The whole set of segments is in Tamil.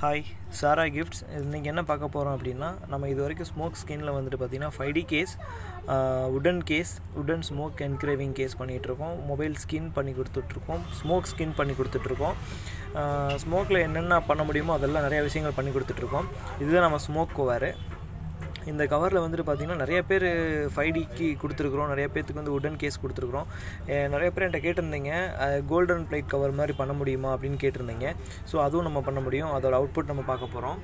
ஹாய் சாரா கிஃப்ட்ஸ் இன்றைக்கி என்ன பார்க்க போகிறோம் அப்படின்னா நம்ம இது வரைக்கும் ஸ்மோக் ஸ்கின்னில் வந்துட்டு பார்த்திங்கன்னா ஃபைவ் டி கேஸ் உடன் கேஸ் உடன் ஸ்மோக் என்கிரேவிங் கேஸ் பண்ணிகிட்ருக்கோம் மொபைல் ஸ்கின் பண்ணி கொடுத்துட்ருக்கோம் ஸ்மோக் ஸ்கின் பண்ணி கொடுத்துட்ருக்கோம் ஸ்மோக்கில் என்னென்ன பண்ண முடியுமோ அதெல்லாம் நிறைய விஷயங்கள் பண்ணி கொடுத்துட்ருக்கோம் இதுதான் நம்ம ஸ்மோக் கவர் இந்த கவரில் வந்துட்டு பார்த்திங்கன்னா நிறைய பேர் ஃபைவ் டிக்கு கொடுத்துருக்குறோம் நிறைய பேர்த்துக்கு வந்து உடன் கேஸ் கொடுத்துருக்குறோம் அஹ் நிறைய பேர் என்கிட்ட கேட்டிருந்தீங்க கோல்டன் பிளேட் கவர் மாதிரி பண்ண முடியுமா அப்படின்னு கேட்டிருந்தீங்க ஸோ அதுவும் நம்ம பண்ண முடியும் அதோட அவுட்புட் நம்ம பார்க்க போகிறோம்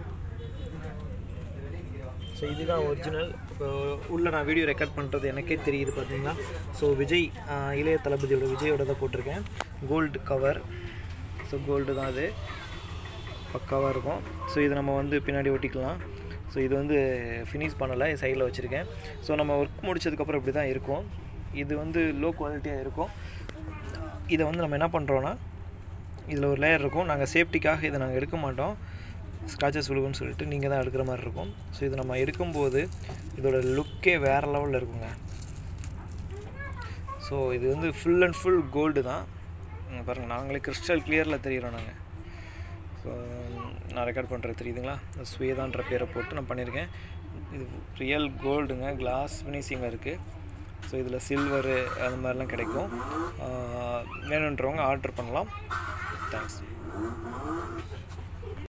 ஸோ இதுதான் ஒரிஜினல் இப்போ உள்ளே நான் வீடியோ ரெக்கார்ட் பண்ணுறது எனக்கே தெரியுது பார்த்தீங்களா ஸோ விஜய் அஹ் இளைய தளபதியோட விஜயோட தான் போட்டிருக்கேன் கோல்டு கவர் ஸோ கோல்டு தான் அது பக்காவாக இருக்கும் ஸோ இதை நம்ம வந்து பின்னாடி ஒட்டிக்கலாம் ஸோ இது வந்து ஃபினிஷ் பண்ணலை சைடில் வச்சுருக்கேன் ஸோ நம்ம ஒர்க் முடிச்சதுக்கப்புறம் இப்படி தான் இருக்கும் இது வந்து லோ குவாலிட்டியாக இருக்கும் இதை வந்து நம்ம என்ன பண்ணுறோன்னா இதில் ஒரு லேயர் இருக்கும் நாங்கள் சேஃப்டிக்காக இதை நாங்கள் எடுக்க மாட்டோம் ஸ்க்ராச்சஸ் விழுகுன்னு சொல்லிட்டு நீங்கள் தான் எடுக்கிற மாதிரி இருக்கும் ஸோ இது நம்ம எடுக்கும்போது இதோட லுக்கே வேறு லெவலில் இருக்குங்க ஸோ இது வந்து ஃபுல் அண்ட் ஃபுல் கோல்டு தான் இங்க பாருங்கள் நாங்களே கிறிஸ்டல் கிளியரில் தெரிகிறோம் நாங்கள் ஸோ நான் ரெக்கார்ட் பண்ணுறது தெரியுதுங்களா ஸ்வேதான்ற பேரை போட்டு நான் பண்ணியிருக்கேன் இது ரியல் கோல்டுங்க கிளாஸ் ஃபினிஷிங்கில் இருக்குது ஸோ இதில் சில்வரு அந்த மாதிரிலாம் கிடைக்கும் ஆஹ் வேணுன்றவங்க ஆர்டர் பண்ணலாம் தேங்க்ஸ்